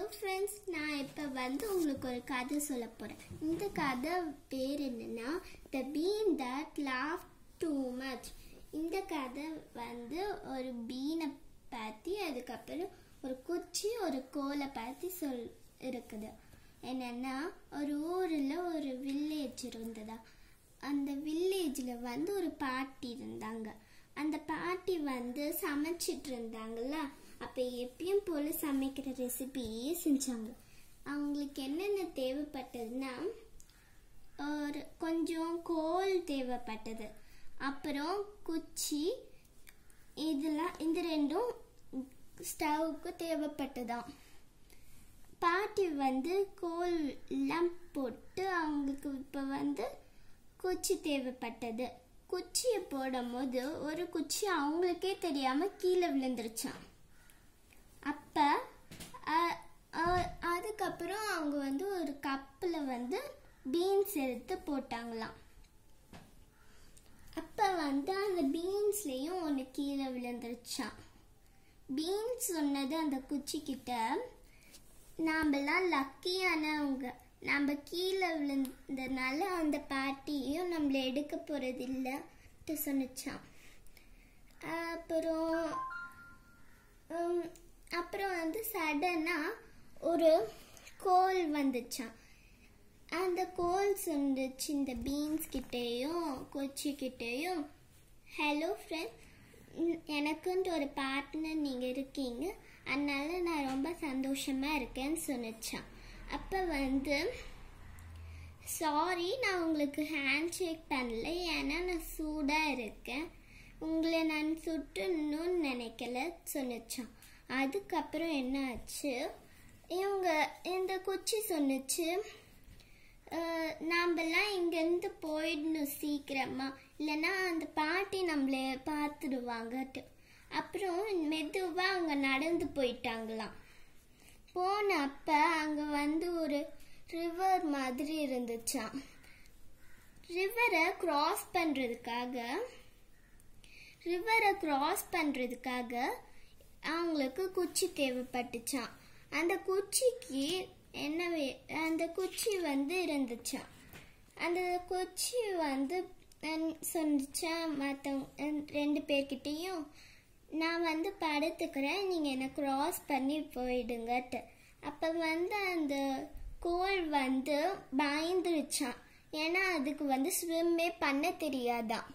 friends நான் இப்போ வந்து உங்களுக்கு ஒரு கதை சொல்ல போகிறேன் இந்த கதை பேர் என்னன்னா the bean that laugh too much இந்த கதை வந்து ஒரு பீனை பற்றி அதுக்கப்புறம் ஒரு குச்சி ஒரு கோலை பற்றி சொல் இருக்குது என்னன்னா ஒரு ஊரில் ஒரு வில்லேஜ் இருந்ததா அந்த வில்லேஜில் வந்து ஒரு பாட்டி இருந்தாங்க அந்த பாட்டி வந்து சமைச்சிட்டு இருந்தாங்கல்ல அப்போ எப்பயும் போல் சமைக்கிற ரெசிபியே செஞ்சாங்க அவங்களுக்கு என்னென்ன தேவைப்பட்டதுன்னா ஒரு கொஞ்சம் கோல் தேவைப்பட்டது அப்புறம் குச்சி இதெல்லாம் இந்த ரெண்டும் ஸ்டவ்வுக்கு தேவைப்பட்டதாம் பாட்டி வந்து கோல் எல்லாம் போட்டு அவங்களுக்கு இப்போ வந்து குச்சி தேவைப்பட்டது குச்சியை போடும் போது ஒரு குச்சி அவங்களுக்கே தெரியாம கீழே விழுந்துருச்சான் அப்ப அ- அ- அதுக்கப்புறம் அவங்க வந்து ஒரு கப்பில் வந்து பீன்ஸ் எடுத்து போட்டாங்களாம் அப்ப வந்து அந்த பீன்ஸ்லயும் ஒன்று கீழே விழுந்துருச்சான் பீன்ஸ் சொன்னது அந்த குச்சி கிட்ட நாமெல்லாம் லக்கியானவங்க நம்ம கீழே விழுந்ததுனால அந்த பாட்டியும் நம்மளை எடுக்க போறது இல்லைட்டு சொன்னிச்சான் அப்புறம் உம், அப்புறம் வந்து சடனாக ஒரு கோல் வந்துச்சான் அந்த கோல் சொன்னுச்சு இந்த பீன்ஸ் கிட்டேயும் கொச்சி கிட்டேயும் ஹலோ ஃப்ரெண்ட் எனக்குன்ட்டு ஒரு பார்ட்னர் நீங்கள் இருக்கீங்க அதனால நான் ரொம்ப சந்தோஷமாக இருக்கேன்னு சொன்னிச்சான் அப்போ வந்து சாரி நான் உங்களுக்கு ஹேண்ட் ஷேக் பண்ணல ஏன்னா நான் சூடாக இருக்கேன் உங்களை நான் சுட்டணும்னு நினைக்கல சொன்னிச்சான் அதுக்கப்புறம் என்ன ஆச்சு இவங்க இந்த குச்சி சொன்னுச்சு "அஹ், நாமெல்லாம் இங்கேருந்து போயிடணும் சீக்கிரமா இல்லைன்னா அந்த பாட்டி நம்மளை பார்த்துடுவாங்கட்டு அப்புறம் மெதுவாக அவங்க நடந்து போயிட்டாங்களாம் போனப்ப அங்கே வந்து ஒரு ரிவர் மாதிரி இருந்துச்சாம் ரிவரை கிராஸ் பண்ணுறதுக்காக ரிவரை கிராஸ் பண்ணுறதுக்காக அவங்களுக்கு குச்சி தேவைப்பட்டுச்சாம் அந்த குச்சிக்கு என்ன வே- அந்த குச்சி வந்து இருந்துச்சாம் அந்த குச்சி வந்து சொன்னிச்சான் மற்றவங்க ரெண்டு பேர்கிட்டயும் நான் வந்து படுத்துக்கிறேன் நீங்கள் என்னை கிராஸ் பண்ணி போயிடுங்கட்டு அப்போ வந்து அந்த கோல் வந்து பயந்துருச்சான் ஏன்னா அதுக்கு வந்து ஸ்விம்மே பண்ண தெரியாதான்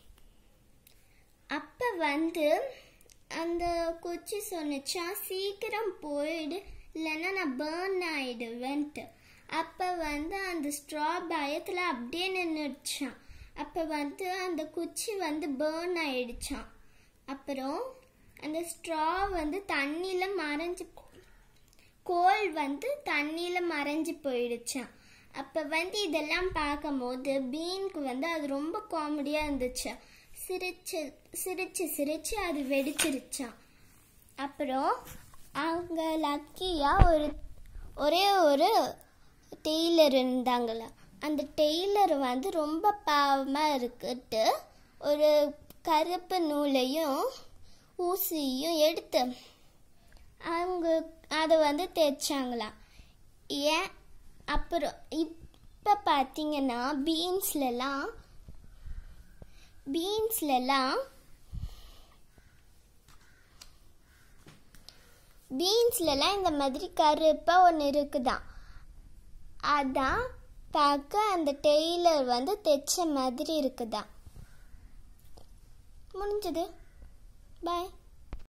அப்ப வந்து அந்த குச்சி சொன்னுச்சா சீக்கிரம் போயிடு இல்லைன்னா நான் பேர்ன் ஆயிடுவேன்ட்டு அப்ப வந்து அந்த ஸ்ட்ரா பயத்துல அப்படியே நின்றுச்சான் அப்ப வந்து அந்த குச்சி வந்து பேர்ன் ஆயிடுச்சான் அப்புறம் அந்த ஸ்ட்ரா வந்து தண்ணியில மறைஞ்சு கோல் வந்து தண்ணியில மறைஞ்சு போயிடுச்சான் அப்ப வந்து இதெல்லாம் பார்க்கும்போது பீனுக்கு வந்து அது ரொம்ப காமெடியா இருந்துச்சு சிரிச்சு சிரிச்சு சிரிச்சு அது வெடிச்சிருச்சான் அப்புறம் அவங்க லக்கியா ஒரு ஒரே ஒரு டெய்லர் இருந்தாங்களா அந்த டெய்லர் வந்து ரொம்ப பாவமாக இருக்குட்டு ஒரு கருப்பு நூலையும் ஊசியும் எடுத்து அவங்க அதை வந்து தைச்சாங்களாம் ஏன் அப்புறம் இப்போ பார்த்தீங்கன்னா பீன்ஸ்லலாம் பீன்ஸ்லலாம் பீன்ஸ்லலாம் இந்த மாதிரி கருப்பாக ஒன்று இருக்குதாம் அதான் பார்க்க அந்த டெய்லர் வந்து தைச்ச மாதிரி இருக்குதா முடிஞ்சது பாய்